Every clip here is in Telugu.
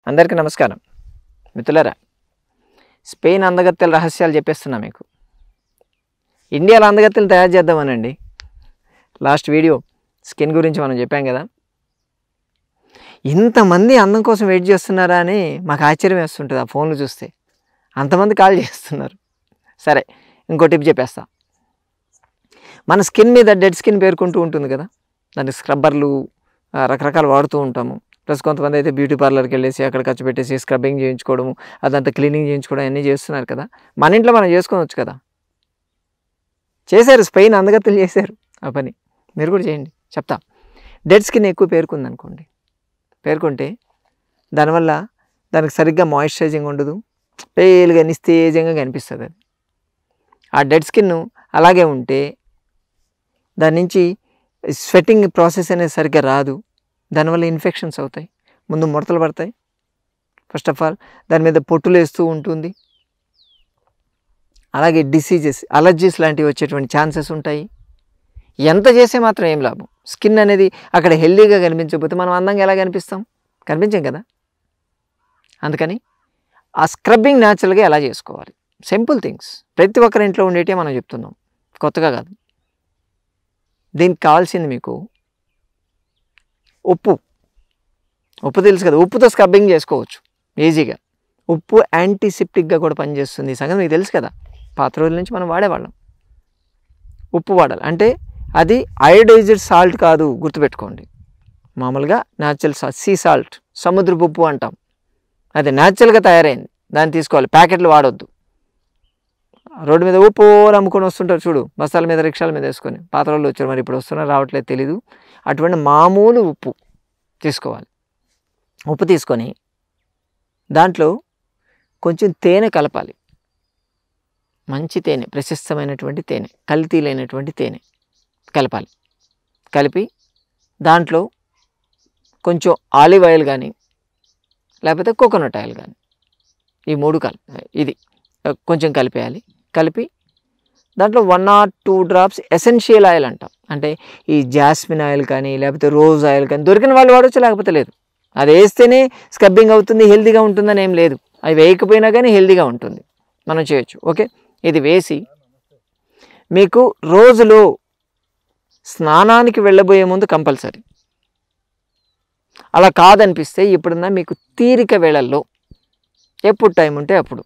అందరికీ నమస్కారం మిత్రులారా స్పెయిన్ అందగత్తెల రహస్యాలు చెప్పేస్తున్నా మీకు ఇండియాలో అందగత్తెలు తయారు చేద్దామనండి లాస్ట్ వీడియో స్కిన్ గురించి మనం చెప్పాం కదా ఇంతమంది అందం కోసం వెయిట్ చేస్తున్నారా అని మాకు ఆశ్చర్యం వేస్తుంటుంది ఆ ఫోన్లు చూస్తే అంతమంది కాల్ చేస్తున్నారు సరే ఇంకో టిప్ చెప్పేస్తా మన స్కిన్ మీద డెడ్ స్కిన్ పేరుకుంటూ ఉంటుంది కదా దానికి స్క్రబ్బర్లు ఆ, రకరకాలు వాడుతూ ఉంటాము ప్లస్ కొంతమంది అయితే బ్యూటీ పార్లర్కి వెళ్ళేసి అక్కడ ఖర్చు పెట్టేసి స్క్రబ్బింగ్ చేయించుకోవడము అదంతా క్లీనింగ్ చేయించుకోవడం అన్నీ చేస్తున్నారు కదా మన ఇంట్లో మనం చేసుకోవచ్చు కదా చేశారు స్పెయిన్ అందగత్తెలు చేశారు ఆ పని మీరు కూడా చేయండి చెప్తా డెడ్ స్కిన్ ఎక్కువ పేరుకుంది అనుకోండి పేరుకుంటే దానివల్ల దానికి సరిగ్గా మాయిశ్చరైజింగ్ ఉండదు పేలుగా నిస్తేజంగా కనిపిస్తుంది అది ఆ డెడ్ స్కిన్ అలాగే ఉంటే దాని నుంచి స్వెట్టింగ్ ప్రాసెస్ అనేది సరిగ్గా రాదు దానివల్ల ఇన్ఫెక్షన్స్ అవుతాయి ముందు ముడతలు పడతాయి ఫస్ట్ ఆఫ్ ఆల్ దాని మీద పొట్టులు వేస్తూ ఉంటుంది అలాగే డిసీజెస్ అలర్జీస్ లాంటివి వచ్చేటువంటి ఛాన్సెస్ ఉంటాయి ఎంత చేసే మాత్రం ఏం లాభం స్కిన్ అనేది అక్కడ హెల్దీగా కనిపించకపోతే మనం అందంగా ఎలా కనిపిస్తాం కనిపించాం కదా అందుకని ఆ స్క్రబ్బింగ్ న్యాచురల్గా ఎలా చేసుకోవాలి సింపుల్ థింగ్స్ ప్రతి ఒక్కరి ఇంట్లో ఉండేటే మనం చెప్తున్నాం కొత్తగా కాదు దీనికి కావాల్సింది మీకు ఉప్పు ఉప్పు తెలుసు కదా ఉప్పుతో స్క్రబ్బింగ్ చేసుకోవచ్చు ఈజీగా ఉప్పు యాంటీసెప్టిక్గా కూడా పనిచేస్తుంది ఈ సంగతి మీకు తెలుసు కదా పాత రోజుల నుంచి మనం వాడేవాళ్ళం ఉప్పు వాడాలి అంటే అది అయోడైజ్డ్ సాల్ట్ కాదు గుర్తుపెట్టుకోండి మామూలుగా న్యాచురల్ సాల్ట్ సీ సాల్ట్ సముద్రపు ఉప్పు అంటాం అది న్యాచురల్గా తయారైంది దాన్ని తీసుకోవాలి ప్యాకెట్లు వాడొద్దు రోడ్డు మీద ఉప్పు అమ్ముకొని వస్తుంటారు చూడు బస్తాల మీద రిక్షాల మీద వేసుకొని పాత రోజులు వచ్చారు మరి ఇప్పుడు వస్తున్నారు రావట్లేదు తెలీదు అటువంటి మామూలు ఉప్పు తీసుకోవాలి ఉప్పు తీసుకొని దాంట్లో కొంచెం తేనె కలపాలి మంచి తేనె ప్రశస్తమైనటువంటి తేనె కల్తీ లేనటువంటి తేనె కలపాలి కలిపి దాంట్లో కొంచెం ఆలివ్ ఆయిల్ కానీ లేకపోతే కోకోనట్ ఆయిల్ కానీ ఈ మూడు కల్ ఇది కొంచెం కలిపేయాలి కలిపి దాంట్లో one or two drops essential oil అంటాం అంటే ఈ జాస్మిన్ ఆయిల్ కానీ లేకపోతే రోజ్ ఆయిల్ కానీ దొరికిన వాళ్ళు వాడవచ్చు లేకపోతే లేదు అది వేస్తేనే స్క్రబ్బింగ్ అవుతుంది హెల్తీగా ఉంటుందని ఏం లేదు అవి వేయకపోయినా కానీ హెల్తీగా ఉంటుంది మనం చేయొచ్చు ఓకే ఇది వేసి మీకు రోజులో స్నానానికి వెళ్ళబోయే ముందు కంపల్సరీ అలా కాదనిపిస్తే ఇప్పుడున్న మీకు తీరిక వేళల్లో ఎప్పుడు టైం ఉంటే అప్పుడు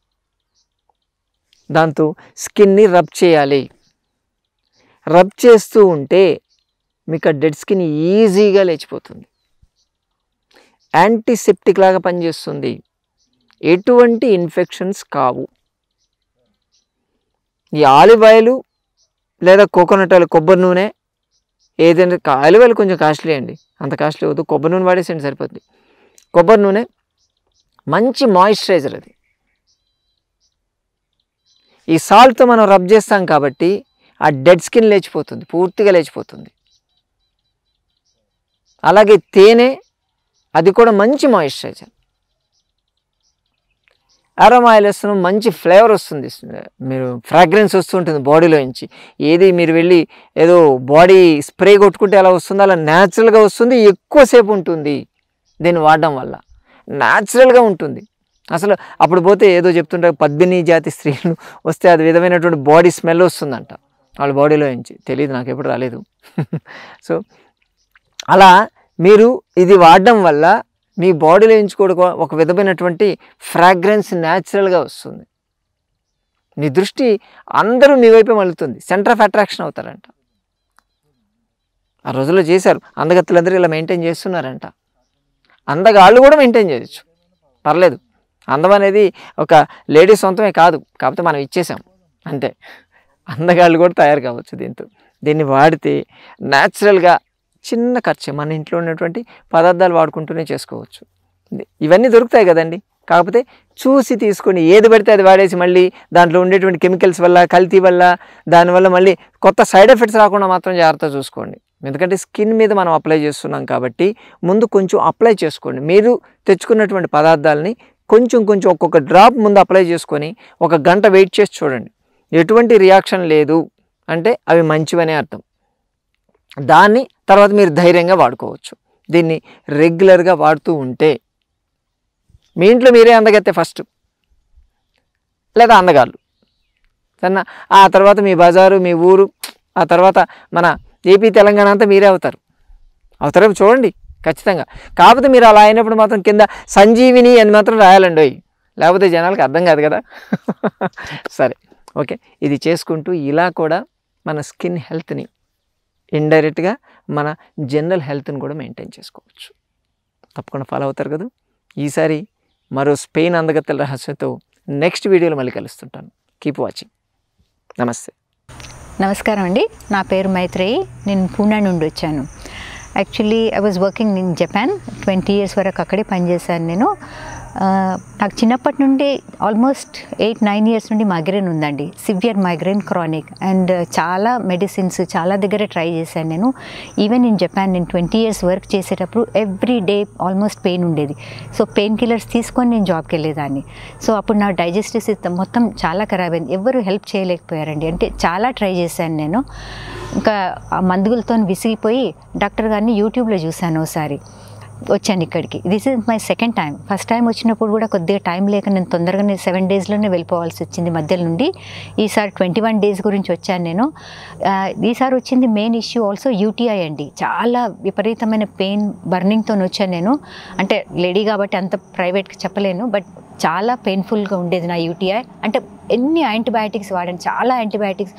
దాంతో స్కిన్ని రబ్ చేయాలి రబ్ చేస్తూ ఉంటే మీకు ఆ డెడ్ స్కిన్ ఈజీగా లేచిపోతుంది యాంటీసెప్టిక్ లాగా పనిచేస్తుంది ఎటువంటి ఇన్ఫెక్షన్స్ కావు ఈ ఆలివ్ ఆయిల్ లేదా కోకోనట్ ఆయిల్ కొబ్బరి నూనె ఏదైనా కా- ఆలివ్ ఆయిల్ కొంచెం కాస్ట్లీ అండి అంత కాస్ట్లీ వద్దు కొబ్బరి నూనె వాడేసండి సరిపోద్ది కొబ్బరి నూనె మంచి మాయిశ్చరైజర్ అది ఈ సాల్ట్తో మనం రబ్ చేస్తాం కాబట్టి ఆ డెడ్ స్కిన్ లేచిపోతుంది పూర్తిగా లేచిపోతుంది అలాగే తేనె అది కూడా మంచి మాయిశ్చరైజర్ అరోమా ఆయిల్ వేస్తున్నాం మంచి ఫ్లేవర్ వస్తుంది మీరు ఫ్రాగ్రెన్స్ వస్తుంటుంది బాడీలో నుంచి ఏది మీరు వెళ్ళి ఏదో బాడీ స్ప్రే కొట్టుకుంటే ఎలా వస్తుందో అలా న్యాచురల్గా వస్తుంది ఎక్కువసేపు ఉంటుంది దీన్ని వాడడం వల్ల న్యాచురల్గా ఉంటుంది అసలు అప్పుడు పోతే ఏదో చెప్తుంటారు పద్మిని జాతి స్త్రీలు వస్తే అది విధమైనటువంటి బాడీ స్మెల్ వస్తుందంట వాళ్ళ బాడీలో నుంచి తెలియదు నాకు ఎప్పుడు రాలేదు సో అలా మీరు ఇది వాడడం వల్ల మీ బాడీలో నుంచి కూడా ఒక విధమైనటువంటి ఫ్రాగ్రెన్స్ న్యాచురల్గా వస్తుంది మీ దృష్టి అందరూ మీ వైపే మళ్ళుతుంది సెంటర్ ఆఫ్ అట్రాక్షన్ అవుతారంట ఆ రోజుల్లో చేశారు అందగత్తులందరూ ఇలా మెయింటైన్ చేస్తున్నారంట అందగాళ్ళు కూడా మెయింటైన్ చేయొచ్చు పర్లేదు అందం అనేది ఒక లేడీ సొంతమే కాదు కాకపోతే మనం ఇచ్చేసాం అంతే అందగాళ్ళు కూడా తయారు కావచ్చు దీంతో దీన్ని వాడితే న్యాచురల్గా చిన్న ఖర్చు మన ఇంట్లో ఉన్నటువంటి పదార్థాలు వాడుకుంటూనే చేసుకోవచ్చు ఇది- ఇవన్నీ దొరుకుతాయి కదండి కాకపోతే చూసి తీసుకొని ఏది పడితే అది వాడేసి మళ్ళీ దాంట్లో ఉండేటువంటి కెమికల్స్ వల్ల కల్తీ వల్ల దానివల్ల మళ్ళీ కొత్త సైడ్ ఎఫెక్ట్స్ రాకుండా మాత్రం జాగ్రత్త చూసుకోండి ఎందుకంటే స్కిన్ మీద మనం అప్లై చేస్తున్నాం కాబట్టి ముందు కొంచెం అప్లై చేసుకోండి మీరు తెచ్చుకున్నటువంటి పదార్థాలని కొంచెం కొంచెం ఒక్కొక్క డ్రాప్ ముందు అప్లై చేసుకొని ఒక గంట వెయిట్ చేసి చూడండి ఎటువంటి రియాక్షన్ లేదు అంటే అవి మంచివనే అర్థం దాన్ని తర్వాత మీరు ధైర్యంగా వాడుకోవచ్చు దీన్ని రెగ్యులర్గా వాడుతూ ఉంటే మీ ఇంట్లో మీరే అందగత్తే ఫస్ట్ లేదా అందగాళ్ళు సరేనా ఆ తర్వాత మీ బజారు మీ ఊరు ఆ తర్వాత మన ఏపీ తెలంగాణ అంతా మీరే అవుతారు అవుతారేమో చూడండి ఖచ్చితంగా కాకపోతే మీరు అలా అయినప్పుడు మాత్రం కింద సంజీవిని అని మాత్రం రాయాలండి ఓయ్. లేకపోతే జనాలకు అర్థం కాదు కదా సరే ఓకే ఇది చేసుకుంటూ ఇలా కూడా మన స్కిన్ హెల్త్ని ఇండైరెక్ట్గా మన జనరల్ హెల్త్ని కూడా మెయింటైన్ చేసుకోవచ్చు తప్పకుండా ఫాలో అవుతారు కదా ఈసారి మరో స్పెయిన్ అందగత్తెల రహస్యంతో నెక్స్ట్ వీడియోలో మళ్ళీ కలుస్తుంటాను కీప్ వాచింగ్ నమస్తే నమస్కారం అండి నా పేరు మైత్రేయి నేను పూణే నుండి వచ్చాను actually I was working in Japan twenty years వరకు అక్కడే పనిచేశాను నేను ఆ, నాకు చిన్నప్పటి నుండి ఆల్మోస్ట్ ఎయిట్ నైన్ ఇయర్స్ నుండి మైగ్రేన్ ఉందండి సివియర్ మైగ్రేన్ క్రానిక్ అండ్ చాలా మెడిసిన్స్ చాలా దగ్గర ట్రై చేశాను నేను ఈవెన్ ఇన్ జపాన్ నేను ట్వంటీ ఇయర్స్ వర్క్ చేసేటప్పుడు ఎవ్రీ డే ఆల్మోస్ట్ పెయిన్ ఉండేది సో పెయిన్ కిల్లర్స్ తీసుకొని నేను జాబ్కి వెళ్ళేదాన్ని సో అప్పుడు నా డైజెస్టివ్ సిస్టమ్ మొత్తం చాలా ఖరాబ్ అయింది ఎవరు హెల్ప్ చేయలేకపోయారండి అంటే చాలా ట్రై చేశాను నేను ఇంకా ఆ మందులతో విసిగిపోయి డాక్టర్ గారిని యూట్యూబ్లో చూశాను ఒకసారి వచ్చాను ఇక్కడికి this is my second time first time వచ్చినప్పుడు కూడా కొద్దిగా టైం లేక నేను తొందరగానే సెవెన్ డేస్లోనే వెళ్ళిపోవాల్సి వచ్చింది మధ్యలో నుండి ఈసారి ట్వంటీ వన్ డేస్ గురించి వచ్చాను నేను ఆ, ఈసారి వచ్చింది మెయిన్ ఇష్యూ ఆల్సో యూటీఐ అండి చాలా విపరీతమైన పెయిన్ బర్నింగ్తో వచ్చాను నేను అంటే లేడీ కాబట్టి అంత ప్రైవేట్గా చెప్పలేను బట్ చాలా పెయిన్ఫుల్గా ఉండేది నా యూటీఐ అంటే ఎన్ని యాంటీబయాటిక్స్ వాడాను చాలా యాంటీబయాటిక్స్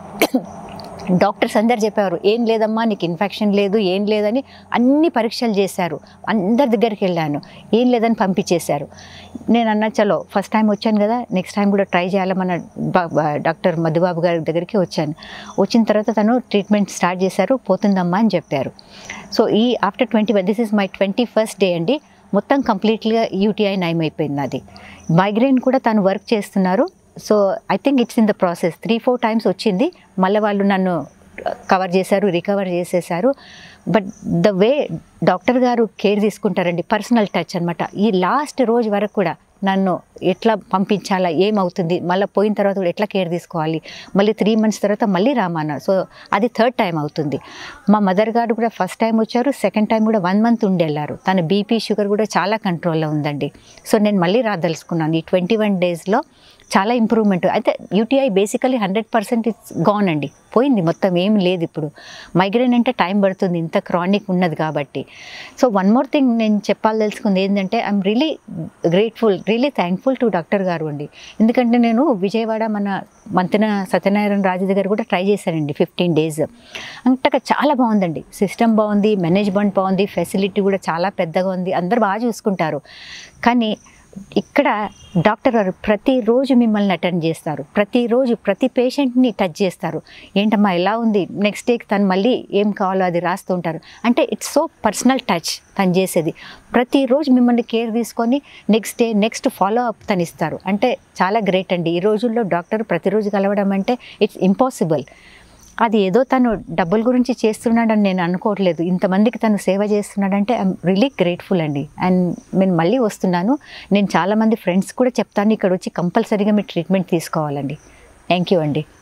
డాక్టర్స్ అందరు చెప్పారు ఏం లేదమ్మా నీకు ఇన్ఫెక్షన్ లేదు ఏం లేదని అన్ని పరీక్షలు చేశారు అందరి దగ్గరికి వెళ్ళాను ఏం లేదని పంపించేశారు నేను అన్నా చలో ఫస్ట్ టైం వచ్చాను కదా నెక్స్ట్ టైం కూడా ట్రై చేయాలి మన బా- బా- డాక్టర్ మధుబాబు గారి దగ్గరికి వచ్చాను వచ్చిన తర్వాత తను ట్రీట్మెంట్ స్టార్ట్ చేశారు పోతుందమ్మా అని చెప్పారు సో ఈ after twenty one this is my twenty first day అండి మొత్తం కంప్లీట్గా యూటీఐ నయం అయిపోయింది అది మైగ్రేన్ కూడా తను వర్క్ చేస్తున్నారు so I think it's in the process three four times వచ్చింది మళ్ళీ వాళ్ళు నన్ను కవర్ చేశారు రికవర్ చేసేసారు బట్ ద వే డాక్టర్ గారు కేర్ తీసుకుంటారండి పర్సనల్ టచ్ అనమాట ఈ లాస్ట్ రోజు వరకు కూడా నన్ను ఎట్లా పంపించాలా ఏమవుతుంది మళ్ళీ పోయిన తర్వాత కూడా ఎట్లా కేర్ తీసుకోవాలి మళ్ళీ త్రీ మంత్స్ తర్వాత మళ్ళీ రామన్నారు సో అది థర్డ్ టైం అవుతుంది మా మదర్ గారు కూడా ఫస్ట్ టైం వచ్చారు సెకండ్ టైం కూడా వన్ మంత్ ఉండి వెళ్ళారు తన బీపీ షుగర్ కూడా చాలా కంట్రోల్లో ఉందండి సో నేను మళ్ళీ రాదలుచుకున్నాను ఈ ట్వంటీ వన్ డేస్లో చాలా ఇంప్రూవ్మెంట్ అయితే UTI basically hundred percent it's gone అండి పోయింది మొత్తం ఏం లేదు ఇప్పుడు మైగ్రేన్ అంటే టైం పడుతుంది ఇంత క్రానిక్ ఉన్నది కాబట్టి సో వన్ మోర్ థింగ్ నేను చెప్పాలి తెలుసుకుంది ఏంటంటే I'm really grateful really thankful to doctor గారు అండి ఎందుకంటే నేను విజయవాడ మన మంతెన సత్యనారాయణ రాజు దగ్గర కూడా ట్రై చేశానండి ఫిఫ్టీన్ డేస్ అంతగా చాలా బాగుందండి సిస్టమ్ బాగుంది మేనేజ్మెంట్ బాగుంది ఫెసిలిటీ కూడా చాలా పెద్దగా ఉంది అందరు బాగా చూసుకుంటారు కానీ ఇక్కడ డాక్టర్ గారు ప్రతిరోజు మిమ్మల్ని అటెండ్ చేస్తారు ప్రతిరోజు ప్రతి పేషెంట్ని టచ్ చేస్తారు ఏంటమ్మా ఎలా ఉంది నెక్స్ట్ డేకి తను మళ్ళీ ఏం కావాలో అది రాస్తూ ఉంటారు అంటే ఇట్స్ సో పర్సనల్ టచ్ తను చేసేది ప్రతిరోజు మిమ్మల్ని కేర్ తీసుకొని next day next follow up తను ఇస్తారు అంటే చాలా గ్రేట్ అండి ఈ రోజుల్లో డాక్టర్ ప్రతిరోజు కలవడం అంటే ఇట్స్ ఇంపాసిబుల్ అది ఏదో తను డబ్బుల గురించి చేస్తున్నాడని నేను అనుకోవట్లేదు ఇంతమందికి తను సేవ చేస్తున్నాడంటే ఐఎమ్ రియలీ గ్రేట్ఫుల్ అండి అండ్ నేను మళ్ళీ వస్తున్నాను నేను చాలామంది ఫ్రెండ్స్ కూడా చెప్తాను ఇక్కడ వచ్చి కంపల్సరీగా మీరు ట్రీట్మెంట్ తీసుకోవాలండి థ్యాంక్ యూ అండి